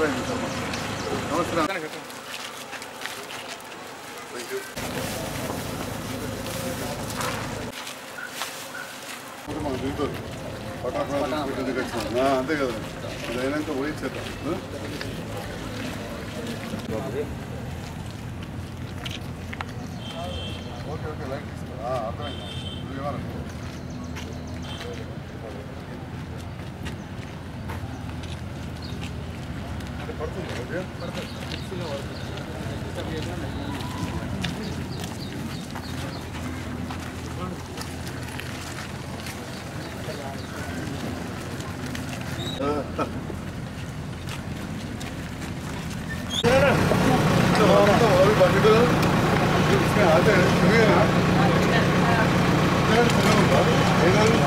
అర్థమైంది సార్ నమస్కారం thank you మనం దిగుతారు పటాపట దిగొచ్చాం అంతే కదా ఇది అయినాక పోయి చేద్దాం ఆ? ఓకే ఓకే లైట్ తీసుకో ఆ, అర్థమైంది నువ్వు ఏమన్నా అంటే పడుతుంది ఓకే और बाकी तो इसमें आते हैं सुनिए ना सुना होगा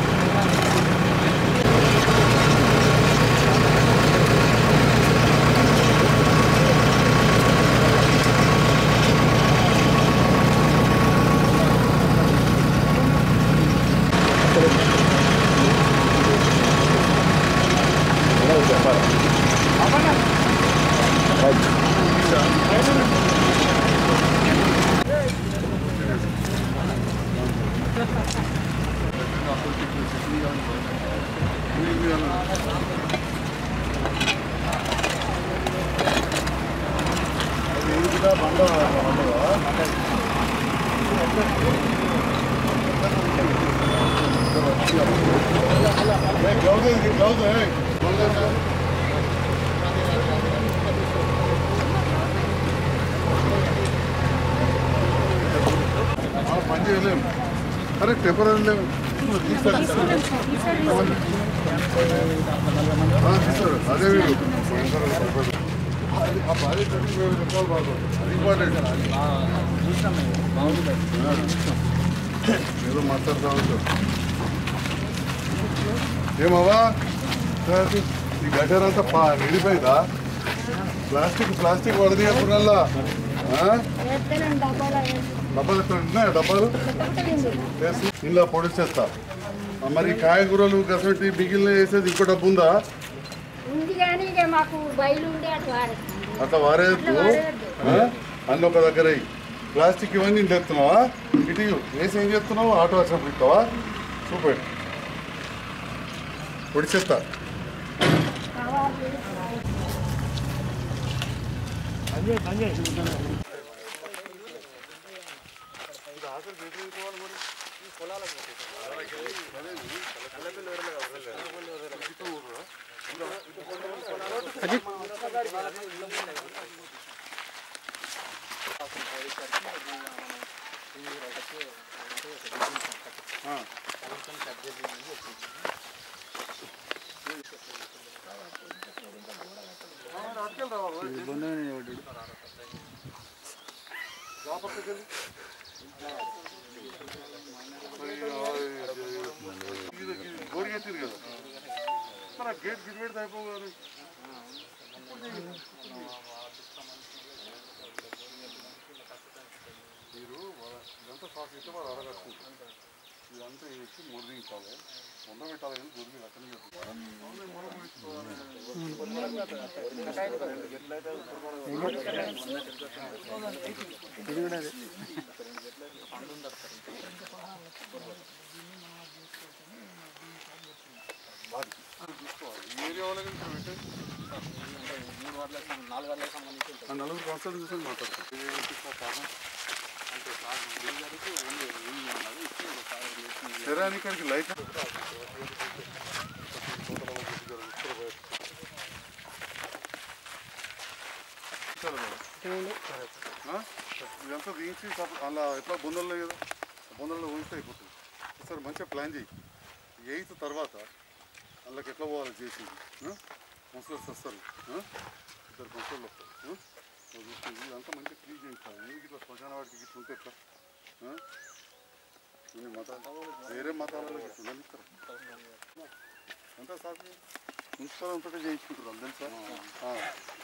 పని చేయలేము అరే టెంపరీ లేవు తీస్తారు ఆ, తీస్తారు అదే వీడు ఆ ప్రాజెక్ట్ అంటే మేము చెప్పాలి బాబు అది ఇంపార్టెంట్ ఏదో మాట్లాడుతూ ఉంటారు ఏమవ్వా సార్, ఈ గటర్ అంతా పా నిండిపోయిందా ప్లాస్టిక్ ప్లాస్టిక్ పడది ఎప్పుడల్లా డబ్బాలు ఎక్కడ ఉన్నాయా డబ్బాలు వేసి ఇలా పొడిచేస్తా ఆ, మరి కాయగూరలు గసంటి మిగిలిన వేసేది ఇంకో డబ్బు ఉందా ఉంది కానీ ఇక మాకు బయలు ఉండే అటు వాడేస్తాం అట్లా వారేయద్దు ఆ? అన్ని ఒక దగ్గర ఎయ్. ప్లాస్టిక్ ఇవన్నీ ఇంత ఎత్తున్నావా ఇటు ఇవ్వు. వేసి ఏం చేస్తున్నావు ఆటో వచ్చినప్పుడు ఇస్తావా చూపెట్టు పొడిచేస్తా గోడి కట్టిరు కదా మరి ఆ గేట్ గిట్ పెడితే అయిపోగారు మీరు వాళ్ళ- ఇదంతా సాకు ఇస్తే వాళ్ళు అడగట్టుకుంటారు ఇదంతా వేసి మురిదించాలి వంద పెట్టాలి కానీ దొరికి అక్కడ ఈ ఏరియా వాళ్ళకి ఇక్కడ పెట్టండి ఆ నలుగురు కౌన్సిలర్ చూసి మాట్లాడతాం ఇది ఏంటి సార్ కారణం? శరీరానికి లైట్ ఆ? ఇదంతా దించి సప- అలా ఎట్లా బొందల్లో కదా బొందల్లో ఊహిస్తే అయిపోతుంది ఒకసారి మంచిగా ప్లాన్ చేయి ఎయిత్ తర్వాత అందులోకి ఎట్లా పోవాలి చేసి కౌన్సిలర్స్ వస్తారు ఆ? ఇద్దరు కౌన్సిలర్లు వస్తారు ఆ? వాళ్ళు చూస్తుంది ఇదంతా మంచిగా క్లీన్ చేయించాలి ఎందుకు ఇట్లా శ్మశాన వాటికి ఇట్లా ఉంటే ఎట్లా ఆ? ఇన్ని మతాలు వేరే మతాలలో ఇట్లా ఉండనిస్తారు అంతా సాకు మున్సిపల్ అంతటా చేయించుకుంటారు తెలుసా ఆ.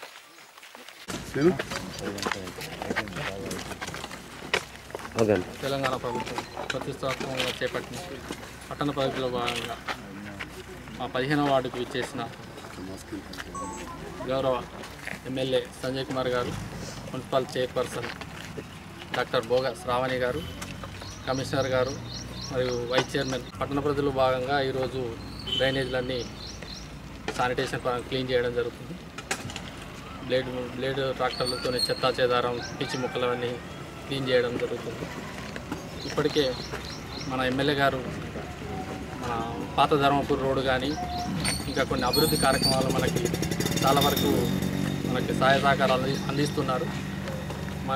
తెలంగాణ ప్రభుత్వం ప్రతిష్టాత్మకంగా చేపట్టిన పట్టణ ప్రగతిలో భాగంగా మా పదిహేనవ వార్డుకు విచ్చేసిన గౌరవ ఎమ్మెల్యే సంజయ్ కుమార్ గారు municipal chairperson doctor Boga Sravani గారు కమిషనర్ గారు మరియు వైస్ చైర్మన్ పట్టణ ప్రజలు భాగంగా ఈరోజు డ్రైనేజ్లన్నీ శానిటేషన్ పరంగా క్లీన్ చేయడం జరుగుతుంది బ్లేడ్ బ్లేడ్ ట్రాక్టర్లతో చెత్తా చెదారం పిచ్చి ముక్కలన్నీ క్లీన్ చేయడం జరుగుతుంది ఇప్పటికే మన ఎమ్మెల్యే గారు మన పాత ధర్మపూర్ రోడ్డు కానీ ఇంకా కొన్ని అభివృద్ధి కార్యక్రమాలు మనకి చాలా వరకు మనకి సహాయ సహకారాలు అంది- అందిస్తున్నారు మా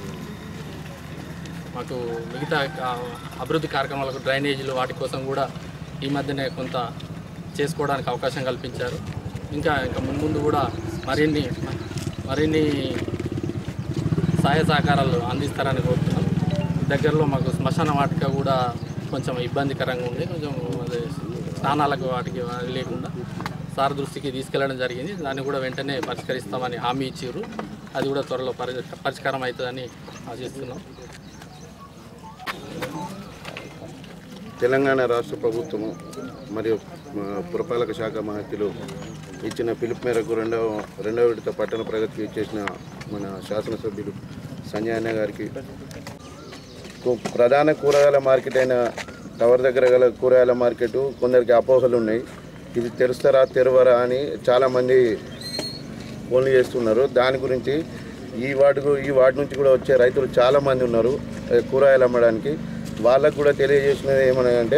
మాకు మిగతా ఆ, అభివృద్ధి కార్యక్రమాలకు డ్రైనేజీలు వాటి కోసం కూడా ఈ మధ్యనే కొంత చేసుకోవడానికి అవకాశం కల్పించారు ఇంకా ఇంకా ముందు కూడా మరిన్ని మరిన్ని సహాయ సహకారాలు అందిస్తారని కోరుతున్నాం దగ్గరలో మాకు శ్మశాన వాటిక కూడా కొంచెం ఇబ్బందికరంగా ఉంది కొంచెం అదే స్నానాలకు వాటికి లేకుండా సార్ దృష్టికి తీసుకెళ్లడం జరిగింది దాన్ని కూడా వెంటనే పరిష్కరిస్తామని హామీ ఇచ్చారు అది కూడా త్వరలో పరి పరిష్కారం అవుతుందని ఆశిస్తున్నాం తెలంగాణ రాష్ట్ర ప్రభుత్వము మరియు మా పురపాలక శాఖ మహత్యులు ఇచ్చిన పిలుపు మేరకు రెండవ రెండవ విడత పట్టణ ప్రగతికి ఇచ్చేసిన మన శాసనసభ్యులు సంజయ్ అన్న గారికి కు- ప్రధాన కూరగాయల మార్కెట్ అయిన టవర్ దగ్గర గల కూరగాయల మార్కెట్ కొందరికి అపోహలు ఉన్నాయి ఇది తెరుస్తారా తెరవరా అని చాలామంది ఫోన్లు చేస్తున్నారు దాని గురించి ఈ వార్డు ఈ వార్డు నుంచి కూడా వచ్చే రైతులు చాలామంది ఉన్నారు ఏ, కూరగాయలు అమ్మడానికి వాళ్ళకు కూడా తెలియజేసినది ఏమనంటే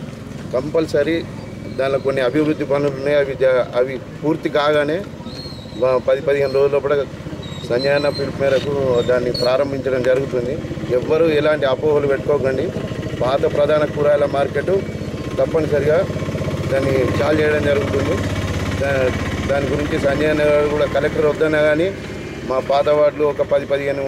కంపల్సరీ దానిలో కొన్ని అభివృద్ధి పనులు ఉన్నాయి అవి జ- అవి పూర్తి కాగానే వా- పది పదిహేను రోజుల కూడా సంజయ్ అన్న పిలుపు మేరకు దాన్ని ప్రారంభించడం జరుగుతుంది ఎవ్వరూ ఎలాంటి అపోహలు పెట్టుకోకండి పాత ప్రధాన కూరగాయల మార్కెట్ తప్పనిసరిగా దాన్ని చాలు చేయడం జరుగుతుంది దా- దాని గురించి సంజయ్ అన్న గారు కూడా కలెక్టర్ వద్దన్నా కానీ మా పాత వార్డులు ఒక పది పదిహేను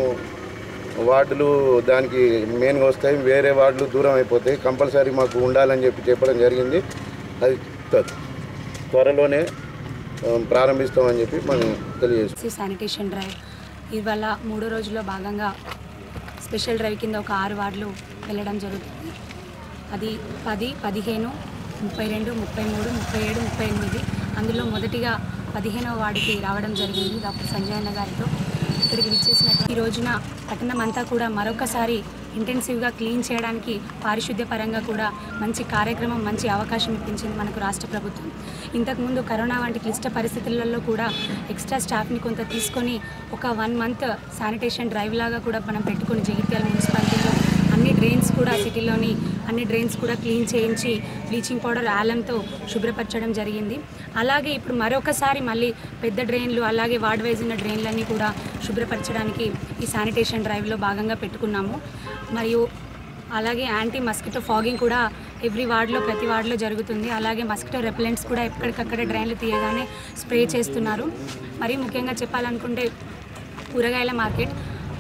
వార్డులు దానికి మెయిన్గా వస్తాయి వేరే వార్డులు దూరం అయిపోతాయి కంపల్సరీ మాకు ఉండాలని చెప్పి చెప్పడం జరిగింది అది త్వ- త్వరలోనే ఆ, ప్రారంభిస్తామని చెప్పి మనం తెలియజేస్తాం సి శానిటేషన్ డ్రైవ్ ఇవాళ మూడో రోజులో భాగంగా స్పెషల్ డ్రైవ్ కింద ఒక ఆరు వార్డులు వెళ్ళడం జరుగుతుంది అది పది పదిహేను ముప్పై రెండు ముప్పై మూడు ముప్పై ఏడు ముప్పై ఎనిమిది అందులో మొదటిగా పదిహేనవ వార్డుకి రావడం జరిగింది డాక్టర్ సంజయ్ అన్న గారితో ఇక్కడికి విచ్చేసినటువంటి ఈ రోజున పట్టణం అంతా కూడా మరొకసారి ఇంటెన్సివ్గా క్లీన్ చేయడానికి పారిశుద్ధ్య పరంగా కూడా మంచి కార్యక్రమం మంచి అవకాశం ఇప్పించింది మనకు రాష్ట్ర ప్రభుత్వం ఇంతకుముందు కరోనా వంటి క్లిష్ట పరిస్థితులలో కూడా ఎక్స్ట్రా స్టాఫ్ని కొంత తీసుకొని ఒక వన్ మంత్ శానిటేషన్ డ్రైవ్ లాగా కూడా మనం పెట్టుకొని జగిత్యాల మున్సిపాలిటీలో అన్ని డ్రైన్స్ కూడా సిటీలోని అన్ని డ్రైన్స్ కూడా క్లీన్ చేయించి బ్లీచింగ్ పౌడర్ ఆలంతో శుభ్రపరచడం జరిగింది అలాగే ఇప్పుడు మరొకసారి మళ్ళీ పెద్ద డ్రైన్లు అలాగే వార్డ్ వైజ్ ఉన్న డ్రైన్లన్నీ కూడా శుభ్రపరచడానికి ఈ శానిటేషన్ డ్రైవ్లో భాగంగా పెట్టుకున్నాము మరియు అలాగే యాంటీ మస్కిటో ఫాగింగ్ కూడా ఎవ్రీ వార్డులో ప్రతి వార్డులో జరుగుతుంది అలాగే మస్కిటో రెపెలెంట్స్ కూడా ఎక్కడికక్కడ డ్రైన్లు తీయగానే స్ప్రే చేస్తున్నారు మరి ముఖ్యంగా చెప్పాలనుకుంటే కూరగాయల మార్కెట్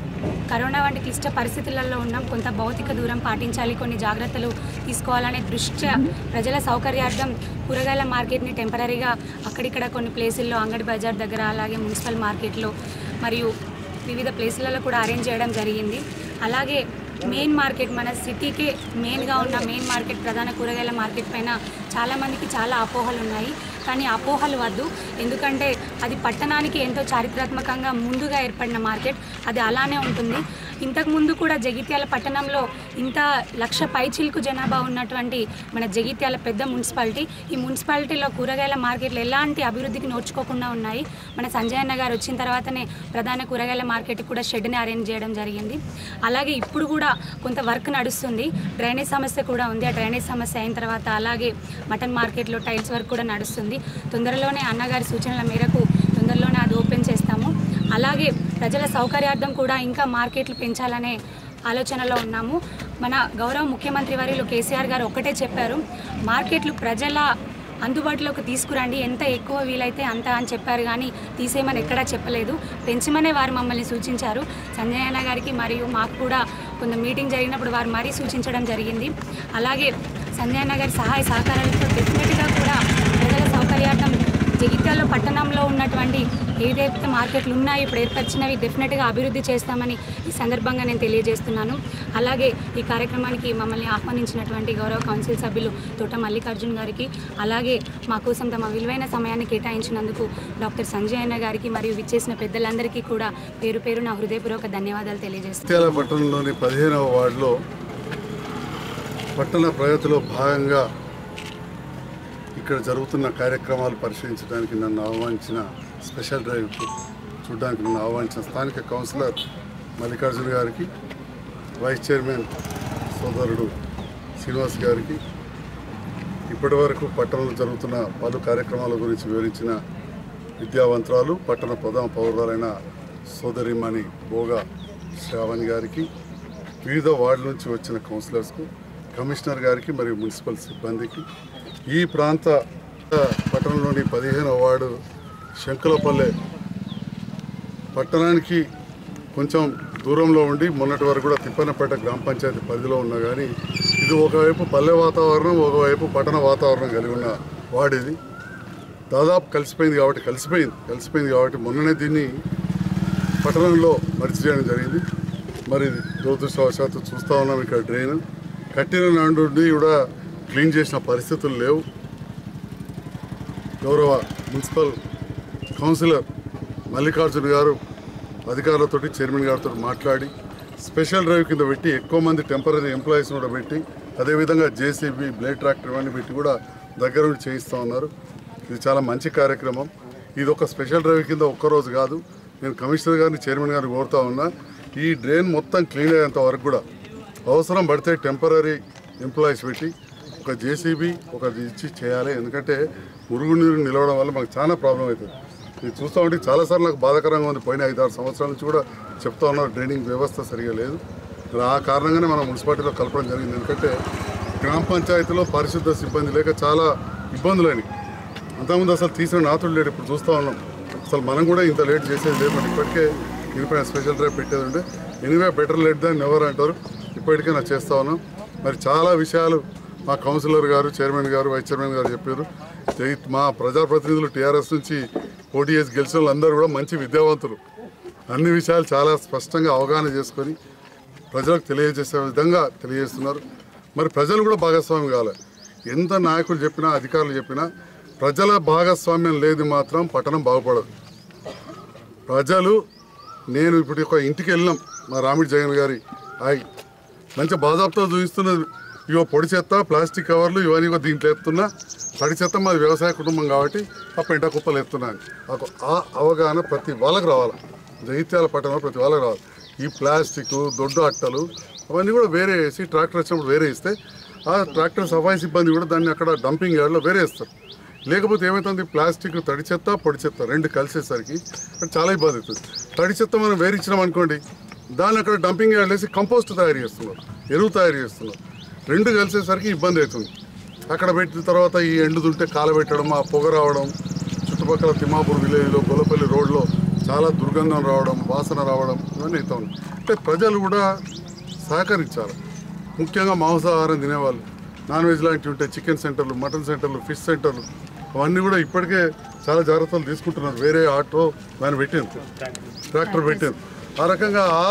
కరోనా వంటి క్లిష్ట పరిస్థితులలో ఉన్నాం కొంత భౌతిక దూరం పాటించాలి కొన్ని జాగ్రత్తలు తీసుకోవాలనే దృష్ట్యా ప్రజల సౌకర్యార్థం కూరగాయల మార్కెట్ని టెంపరీగా అక్కడిక్కడ కొన్ని ప్లేసుల్లో అంగడి బజార్ దగ్గర అలాగే మున్సిపల్ మార్కెట్లో మరియు వివిధ ప్లేసులలో కూడా అరేంజ్ చేయడం జరిగింది అలాగే మెయిన్ మార్కెట్ మన సిటీకే మెయిన్గా ఉన్న మెయిన్ మార్కెట్ ప్రధాన కూరగాయల మార్కెట్ పైన చాలామందికి చాలా అపోహలు ఉన్నాయి కానీ అపోహలు వద్దు ఎందుకంటే అది పట్టణానికి ఎంతో చారిత్రాత్మకంగా ముందుగా ఏర్పడిన మార్కెట్ అది అలానే ఉంటుంది ఇంతకు ముందు కూడా జగిత్యాల పట్టణంలో ఇంత లక్ష పైచిల్కు జనాభా ఉన్నటువంటి మన జగిత్యాల పెద్ద మున్సిపాలిటీ ఈ మున్సిపాలిటీలో కూరగాయల మార్కెట్లు ఎలాంటి అభివృద్ధికి నోచుకోకుండా ఉన్నాయి మన సంజయ్ అన్న గారు వచ్చిన తర్వాతనే ప్రధాన కూరగాయల మార్కెట్ కూడా షెడ్ని అరేంజ్ చేయడం జరిగింది అలాగే ఇప్పుడు కూడా కొంత వర్క్ నడుస్తుంది డ్రైనేజ్ సమస్య కూడా ఉంది ఆ డ్రైనేజ్ సమస్య అయిన తర్వాత అలాగే మటన్ మార్కెట్లో టైల్స్ వర్క్ కూడా నడుస్తుంది తొందరలోనే అన్నగారి సూచనల మేరకు తొందరలోనే అది ఓపెన్ చేస్తాము అలాగే ప్రజల సౌకర్యార్థం కూడా ఇంకా మార్కెట్లు పెంచాలనే ఆలోచనలో ఉన్నాము మన గౌరవ ముఖ్యమంత్రి వర్యులు కేసీఆర్ గారు ఒక్కటే చెప్పారు మార్కెట్లు ప్రజల అందుబాటులోకి తీసుకురండి ఎంత ఎక్కువ వీలైతే అంత అని చెప్పారు కానీ తీసేయమని ఎక్కడా చెప్పలేదు పెంచమనే వారు మమ్మల్ని సూచించారు సంజయ్ అన్న గారికి మరియు మాకు కూడా కొంత మీటింగ్ జరిగినప్పుడు వారు మరీ సూచించడం జరిగింది అలాగే సంజయ్ అన్న గారి సహాయ సహకారాలతో డెఫినెట్గా కూడా ప్రజల సౌకర్యార్థం జగిత్యాల పట్టణంలో ఉన్నటువంటి ఏదైతే మార్కెట్లు ఉన్నాయో ఇప్పుడు ఏర్పరిచినవి డెఫినెట్గా అభివృద్ధి చేస్తామని ఈ సందర్భంగా నేను తెలియజేస్తున్నాను అలాగే ఈ కార్యక్రమానికి మమ్మల్ని ఆహ్వానించినటువంటి గౌరవ కౌన్సిల్ సభ్యులు తోట మల్లికార్జున్ గారికి అలాగే మా కోసం తమ విలువైన సమయాన్ని కేటాయించినందుకు డాక్టర్ సంజయ్ అన్న గారికి మరియు విచ్చేసిన పెద్దలందరికీ కూడా పేరు పేరు నా హృదయపూర్వక ధన్యవాదాలు తెలియజేస్తున్నాను ముత్యాల పట్టణంలోని పదిహేనవ వార్డులో పట్టణ ప్రగతిలో భాగంగా ఇక్కడ జరుగుతున్న కార్యక్రమాలు పరిశీలించడానికి నన్ను ఆహ్వానించిన స్పెషల్ డ్రైవ్ చూడడానికి నన్ను ఆహ్వానించిన స్థానిక కౌన్సిలర్ మల్లికార్జున గారికి వైస్ చైర్మన్ సోదరుడు శ్రీనివాస్ గారికి ఇప్పటి వరకు పట్టణంలో జరుగుతున్న పలు కార్యక్రమాల గురించి వివరించిన విద్యావంతురాలు పట్టణ ప్రధాన పౌరురాలైన సోదరిమణి బోగా శ్రావణి గారికి వివిధ వార్డుల నుంచి వచ్చిన కౌన్సిలర్స్కు కమిషనర్ గారికి మరియు మున్సిపల్ సిబ్బందికి ఈ ప్రాంత పట్టణంలోని పదిహేనవ వార్డు శంకులపల్లె పట్టణానికి కొంచెం దూరంలో ఉండి మొన్నటి వరకు కూడా తిప్పనపేట గ్రామ పంచాయతీ పరిధిలో ఉన్నా కానీ ఇది ఒకవైపు పల్లె వాతావరణం ఒకవైపు పట్టణ వాతావరణం కలిగి ఉన్న వాడిది దాదాపు కలిసిపోయింది కాబట్టి కలిసిపోయింది కలిసిపోయింది కాబట్టి మొన్ననే దీన్ని పట్టణంలో మరిచి చేయడం జరిగింది మరి దురదృష్టవశాత్తు చూస్తూ ఉన్నాం ఇక్కడ డ్రైన్ కట్టిన నాండుండి కూడా క్లీన్ చేసిన పరిస్థితులు లేవు గౌరవ మున్సిపల్ కౌన్సిలర్ మల్లికార్జున గారు అధికారులతోటి చైర్మన్ గారితో మాట్లాడి స్పెషల్ డ్రైవ్ కింద పెట్టి ఎక్కువ మంది టెంపరీ ఎంప్లాయీస్ కూడా పెట్టి అదేవిధంగా జేసీబీ బ్లేడ్ ట్రాక్టర్ ఇవన్నీ పెట్టి కూడా దగ్గర ఉండి చేయిస్తూ ఉన్నారు ఇది చాలా మంచి కార్యక్రమం ఇది ఒక స్పెషల్ డ్రైవ్ కింద ఒక్కరోజు కాదు నేను కమిషనర్ గారిని చైర్మన్ గారిని కోరుతా ఉన్నా ఈ డ్రైన్ మొత్తం క్లీన్ అయ్యేంత వరకు కూడా అవసరం పడితే టెంపరీ ఎంప్లాయీస్ పెట్టి ఒక జేసీబీ ఒక ఇచ్చి చేయాలి ఎందుకంటే మురుగు నీరు నిలవడం వల్ల మాకు చాలా ప్రాబ్లం అవుతుంది ఇది చూస్తూ ఉంటే చాలాసార్లు నాకు బాధాకరంగా ఉంది పోయిన ఐదారు సంవత్సరాల నుంచి కూడా చెప్తా ఉన్నారు డ్రైనింగ్ వ్యవస్థ సరిగా లేదు మరి ఆ కారణంగానే మనం మున్సిపాలిటీలో కలపడం జరిగింది ఎందుకంటే గ్రామ పంచాయతీలో పారిశుద్ధ సిబ్బంది లేక చాలా ఇబ్బందులని అంతకుముందు అసలు తీసిన నాతుడు లేడు ఇప్పుడు చూస్తూ ఉన్నాం అసలు మనం కూడా ఇంత లేట్ చేసేది లేదు బట్ ఇప్పటికే దీనిపైన స్పెషల్ డ్రైవ్ పెట్టేది ఉంటే ఎనీవే బెటర్ లేట్ దాన్ని ఎవరు అంటారు ఇప్పటికే నాకు చేస్తా ఉన్నాం మరి చాలా విషయాలు మా కౌన్సిలర్ గారు చైర్మన్ గారు వైస్ చైర్మన్ గారు చెప్పారు జై- మా ప్రజాప్రతినిధులు టీఆర్ఎస్ నుంచి పోటీ చేసి గెలిచిన వాళ్ళందరూ కూడా మంచి విద్యావంతులు అన్ని విషయాలు చాలా స్పష్టంగా అవగాహన చేసుకొని ప్రజలకు తెలియజేసే విధంగా తెలియజేస్తున్నారు మరి ప్రజలు కూడా భాగస్వామ్యం కావాలి ఎంత నాయకులు చెప్పినా అధికారులు చెప్పినా ప్రజల భాగస్వామ్యం లేదు మాత్రం పట్టణం బాగుపడదు ప్రజలు నేను ఇప్పుడు ఒక ఇంటికి వెళ్ళినాం మా రామిడి జగన్ గారి ఆయి మంచి బాధాపుతో చూపిస్తున్నది ఇగో పొడి చెత్త ప్లాస్టిక్ కవర్లు ఇవన్నీ కూడా దీంట్లో ఎత్తున్నా తడి చెత్త మాది వ్యవసాయ కుటుంబం కాబట్టి ఆ పెంట కుప్పలు ఎత్తున్నాను నాకు ఆ అవగాహన ప్రతి వాళ్ళకి రావాలి జైత్యాల పట్టణంలో ప్రతి వాళ్ళకి రావాలి ఈ ప్లాస్టిక్ దొడ్డు అట్టలు అవన్నీ కూడా వేరే వేసి ట్రాక్టర్ వచ్చినప్పుడు వేరే ఇస్తే ఆ ట్రాక్టర్ సఫాయి సిబ్బంది కూడా దాన్ని అక్కడ డంపింగ్ యార్డ్లో వేరే ఇస్తారు లేకపోతే ఏమవుతుంది ప్లాస్టిక్ తడి చెత్త పొడి చెత్త రెండు కలిసేసరికి అక్కడ చాలా ఇబ్బంది అవుతుంది తడి చెత్త మనం వేరే ఇచ్చినాం అనుకోండి దాన్ని అక్కడ డంపింగ్ యార్డ్ వేసి కంపోస్ట్ తయారు చేస్తున్నారు ఎరువు తయారు చేస్తున్నారు రెండు కలిసేసరికి ఇబ్బంది అవుతుంది అక్కడ పెట్టిన తర్వాత ఈ ఎండుతుంటే కాలబెట్టడం ఆ పొగ రావడం చుట్టుపక్కల తిమ్మాపూర్ విలేజ్లో గొల్లపల్లి రోడ్లో చాలా దుర్గంధం రావడం వాసన రావడం ఇవన్నీ అవుతా ఉన్నాయి అంటే ప్రజలు కూడా సహకరించాలి ముఖ్యంగా మాంసాహారం తినేవాళ్ళు నాన్ వెజ్ లాంటివి ఉంటాయి చికెన్ సెంటర్లు మటన్ సెంటర్లు ఫిష్ సెంటర్లు అవన్నీ కూడా ఇప్పటికే చాలా జాగ్రత్తలు తీసుకుంటున్నారు వేరే ఆటో దాన్ని పెట్టింది ట్రాక్టర్ పెట్టింది ఆ రకంగా ఆ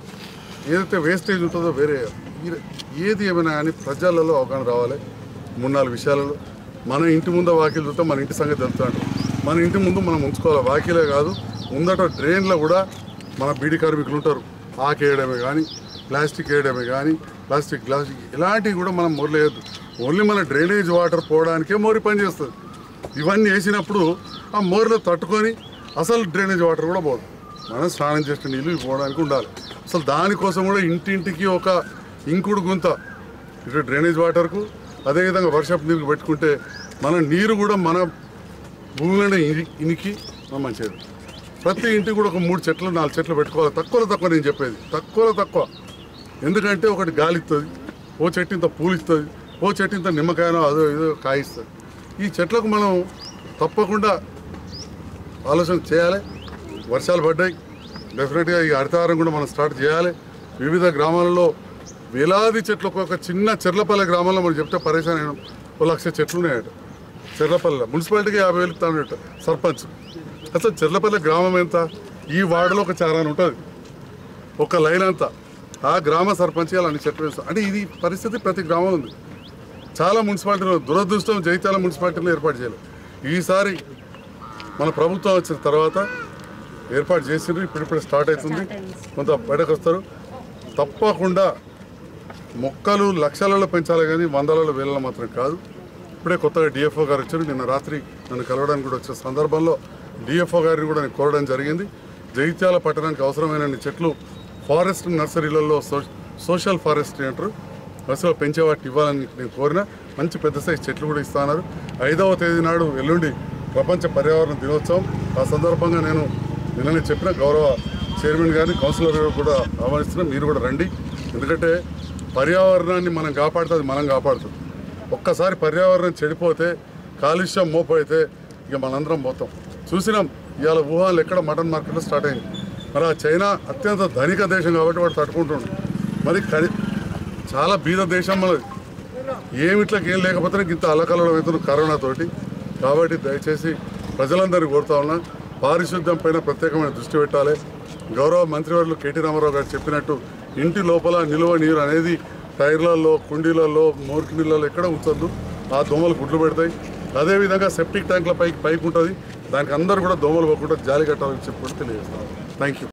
ఏదైతే వేస్టేజ్ ఉంటుందో వేరే ఈ- ఏది ఏమైనా కానీ ప్రజలలో అవగాహన రావాలి మూడు నాలుగు విషయాలలో మన ఇంటి ముందు వాకిలు చూస్తే మన ఇంటి సంగతి తెలుస్తాడు మన ఇంటి ముందు మనం ఉంచుకోవాలి వాకిలే కాదు ముందట డ్రైన్లో కూడా మన బీడీ కార్మికులు ఉంటారు ఆకేయడమే కానీ ప్లాస్టిక్ వేయడమే కానీ ప్లాస్టిక్ గ్లాస్ ఇలాంటివి కూడా మనం మొరలేయద్దు ఓన్లీ మన డ్రైనేజ్ వాటర్ పోవడానికే మోరి పనిచేస్తుంది ఇవన్నీ వేసినప్పుడు ఆ మోర్లో తట్టుకొని అసలు డ్రైనేజ్ వాటర్ కూడా పోదు మనం స్నానం చేసిన నీళ్ళు ఇవి పోవడానికి ఉండాలి అసలు దానికోసం కూడా ఇంటింటికి ఒక ఇంకుడు గుంత ఇటు డ్రైనేజ్ వాటర్కు అదేవిధంగా వర్షపు నీళ్ళు పెట్టుకుంటే మన నీరు కూడా మన భూమిలోనే ఇని- ఇనికి మనం మంచిది ప్రతి ఇంటికి కూడా ఒక మూడు చెట్లు నాలుగు చెట్లు పెట్టుకోవాలి తక్కువలో తక్కువ నేను చెప్పేది తక్కువలో తక్కువ ఎందుకంటే ఒకటి గాలి ఇస్తుంది ఓ చెట్టు ఇంత పూలు ఇస్తుంది ఓ చెట్టు ఇంత నిమ్మకాయనో అదో ఏదో కాయిస్తుంది ఈ చెట్లకు మనం తప్పకుండా ఆలోచన చేయాలి వర్షాలు పడ్డాయి డెఫినెట్గా ఈ హరితహారం కూడా మనం స్టార్ట్ చేయాలి వివిధ గ్రామాలలో వేలాది చెట్లు ఒక్కొక్క చిన్న చెర్లపల్లె గ్రామంలో మనం చెప్తే పరేషాన్ అయినాం ఓ లక్ష చెట్లు ఉన్నాయట చెర్లపల్లె మున్సిపాలిటీకి యాభై వేలు ఇస్తానట సర్పంచ్ అసలు చెర్లపల్లె గ్రామం ఎంత ఈ వార్డులో ఒక చారాన్ని ఉంటుంది ఒక లైన్ అంతా ఆ గ్రామ సర్పంచ్ అలా అన్ని చెట్లు వేస్తాం అంటే ఇది పరిస్థితి ప్రతి గ్రామంలో ఉంది చాలా మున్సిపాలిటీలో దురదృష్టం జైత్యాల మున్సిపాలిటీలో ఏర్పాటు చేయలేదు ఈసారి మన ప్రభుత్వం వచ్చిన తర్వాత ఏర్పాటు చేసిండ్రు ఇప్పుడిప్పుడు స్టార్ట్ అవుతుంది కొంత బయటకు వస్తారు తప్పకుండా మొక్కలు లక్షలలో పెంచాలి కానీ వందలలో వేలలో మాత్రం కాదు ఇప్పుడే కొత్తగా డిఎఫ్ఓ గారు వచ్చారు నిన్న రాత్రి నన్ను కలవడానికి కూడా వచ్చే సందర్భంలో డిఎఫ్ఓ గారిని కూడా నేను కోరడం జరిగింది జగిత్యాల పట్టణానికి అవసరమైన చెట్లు ఫారెస్ట్ నర్సరీలలో సో సోషల్ ఫారెస్ట్రీ అంటారు అసలు పెంచే వాటిని ఇవ్వాలని నేను కోరిన మంచి పెద్ద సైజు చెట్లు కూడా ఇస్తున్నారు ఐదవ తేదీ నాడు ఎల్లుండి ప్రపంచ పర్యావరణ దినోత్సవం ఆ సందర్భంగా నేను నిన్ననే చెప్పిన గౌరవ చైర్మన్ గారిని కౌన్సిలర్ గారు కూడా ఆహ్వానిస్తున్నాం మీరు కూడా రండి ఎందుకంటే పర్యావరణాన్ని మనం కాపాడితే అది మనం కాపాడుతుంది ఒక్కసారి పర్యావరణం చెడిపోతే కాలుష్యం మోపైతే ఇక మనందరం పోతాం చూసినాం ఇవాళ వుహాన్లో ఎక్కడ మటన్ మార్కెట్లో స్టార్ట్ అయింది మరి ఆ చైనా అత్యంత ధనిక దేశం కాబట్టి వాడు తట్టుకుంటుండు మరి కరి- చాలా బీద దేశం మనది ఏమిట్లకి ఏం లేకపోతే ఇంత అలకలలో అవుతుంది కరోనాతోటి కాబట్టి దయచేసి ప్రజలందరినీ కోరుతా ఉన్నా పారిశుద్ధ్యం పైన ప్రత్యేకమైన దృష్టి పెట్టాలి గౌరవ మంత్రివర్యులు కేటీ రామారావు గారు చెప్పినట్టు ఇంటి లోపల నిలువ నీరు అనేది టైర్లలో కుండీలలో మోరికి నీళ్ళలో ఎక్కడ ఉంచొద్దు ఆ దోమలు గుడ్లు పెడతాయి అదేవిధంగా సెప్టిక్ ట్యాంక్ల పైకి పైకి ఉంటుంది దానికి అందరూ కూడా దోమలు పోకుండా జాలి కట్టాలని చెప్పి కూడా తెలియజేస్తాను థ్యాంక్ యూ